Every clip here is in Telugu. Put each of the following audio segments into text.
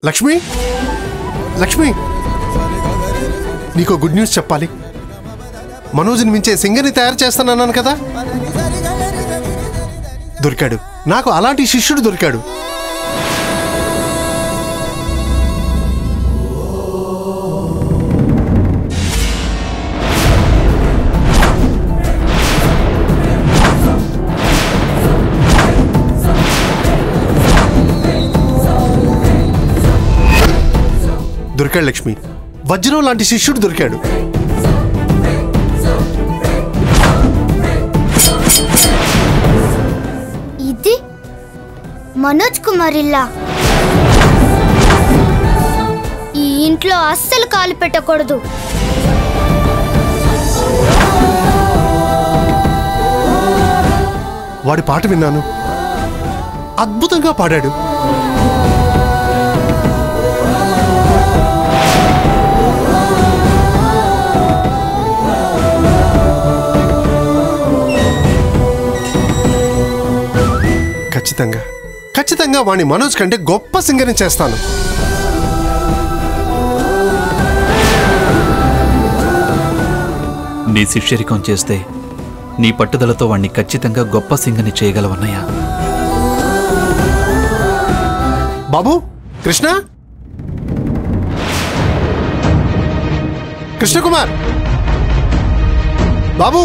లక్ష్మి లక్ష్మి నీకు గుడ్ న్యూస్ చెప్పాలి మనోజ్ని మించే సింగర్ని తయారు చేస్తానన్నాను కదా దొరికాడు నాకు అలాంటి శిష్యుడు దొరికాడు దొరికాడు లక్ష్మి వజ్రం లాంటి శిష్యుడు దొరికాడు ఇది మనోజ్ కుమార్ ఇల్లా ఈ ఇంట్లో అస్సలు కాలు పెట్టకూడదు వాడి పాట విన్నాను అద్భుతంగా పాడాడు ఖచ్చితంగా ఖచ్చితంగా వాణ్ణి మనోజ్ కంటే గొప్ప సింగర్ని చేస్తాను నీ శిష్యరికం చేస్తే నీ పట్టుదలతో వాణ్ణి ఖచ్చితంగా గొప్ప సింగని చేయగలవన్నయ్యా బాబు కృష్ణ కృష్ణకుమార్ బాబు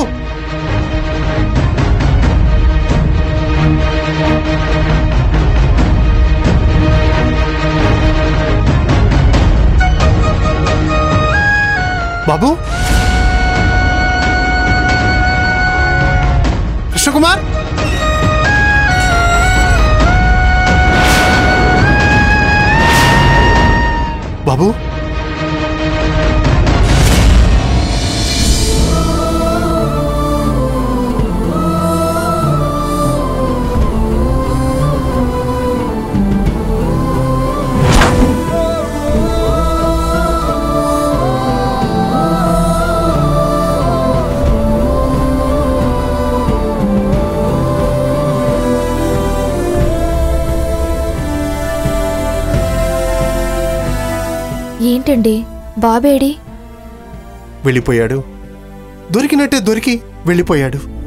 బాబు కృష్ణకుమార్ బాబు ఏంటండి బాబేడి వెళ్ళిపోయాడు దొరికినట్టే దొరికి వెళ్ళిపోయాడు